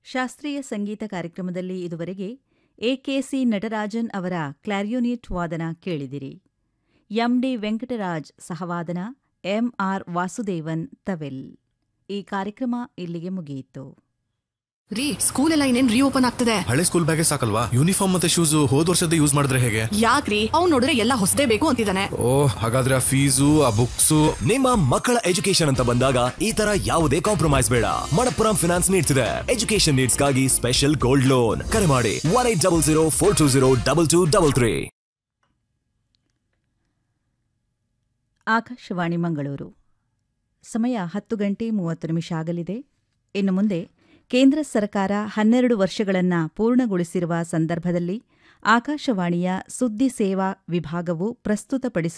ಶಾಸ್ತ್ರೀಯ ಸಂಗೀತ ಕಾರ್ಯಕ್ರಮದಲ್ಲಿ ಇದುವರೆಗೆ ಎಕೆಸಿ ನಟರಾಜನ್ ಅವರ ಕ್ಲಾರಿಯೋನಿಟ್ ವಾದನ ಕೇಳಿದಿರಿ ಎಂಡಿ ವೆಂಕಟರಾಜ್ ಸಹವಾದನ ಎಂಆರ್ ವಾಸುದೇವನ್ ತವೆಲ್ ಈ ಕಾರ್ಯಕ್ರಮ ಇಲ್ಲಿಗೆ ಮುಗಿಯಿತು ರೀ ಸ್ಕೂಲ್ ಎಲ್ಲ ಇನ್ನೇನ್ ರೀಓಪನ್ ಆಗ್ತದೆ ಹಳೆ ಸ್ಕೂಲ್ ಬ್ಯಾಗೇ ಸಾಕಲ್ವಾ ಯೂನಿಫಾರ್ಮ್ ಮತ್ತೆ ಶೂಸ್ ಹೋದ್ ವರ್ಷದ ಯೂಸ್ ಮಾಡಿದ್ರೆ ಹೇಗೆ ಯಾಕ್ರಿ ಅವ್ನ್ ನೋಡಿದ್ರೆ ಎಲ್ಲ ಹೊಸದೇ ಬೇಕು ಅಂತಿದ್ದಾನೆ ಓ ಹಾಗಾದ್ರೆ ಆ ಫೀಸು ಆ ಬುಕ್ಸು ನಿಮ್ಮ ಮಕ್ಕಳ ಎಜುಕೇಶನ್ ಅಂತ ಬಂದಾಗ ಈ ತರ ಯಾವುದೇ ಕಾಂಪ್ರಮೈಸ್ ಬೇಡ ಮಣಪ್ಪುರಂ ಫಿನಾನ್ಸ್ ನೀಡ್ತಿದೆ ಎಜುಕೇಶನ್ ನೀಡ್ಸ್ಗಾಗಿ ಸ್ಪೆಷಲ್ ಗೋಲ್ಡ್ ಲೋನ್ ಕರೆ ಮಾಡಿ one eight double zero four two zero double two double three Akashvani Mangaluru ಸಮಯ ಹತ್ತು ಗಂಟೆ ಮೂವತ್ತು ನಿಮಿಷ ಆಗಲಿದೆ ಇನ್ನು ಮುಂದೆ ಕೇಂದ್ರ ಸರ್ಕಾರ ಹನ್ನೆರಡು ವರ್ಷಗಳನ್ನು ಪೂರ್ಣಗೊಳಿಸಿರುವ ಸಂದರ್ಭದಲ್ಲಿ ಆಕಾಶವಾಣಿಯ ಸುದ್ದಿ ಸೇವಾ ವಿಭಾಗವು ಪ್ರಸ್ತುತಪಡಿಸುವ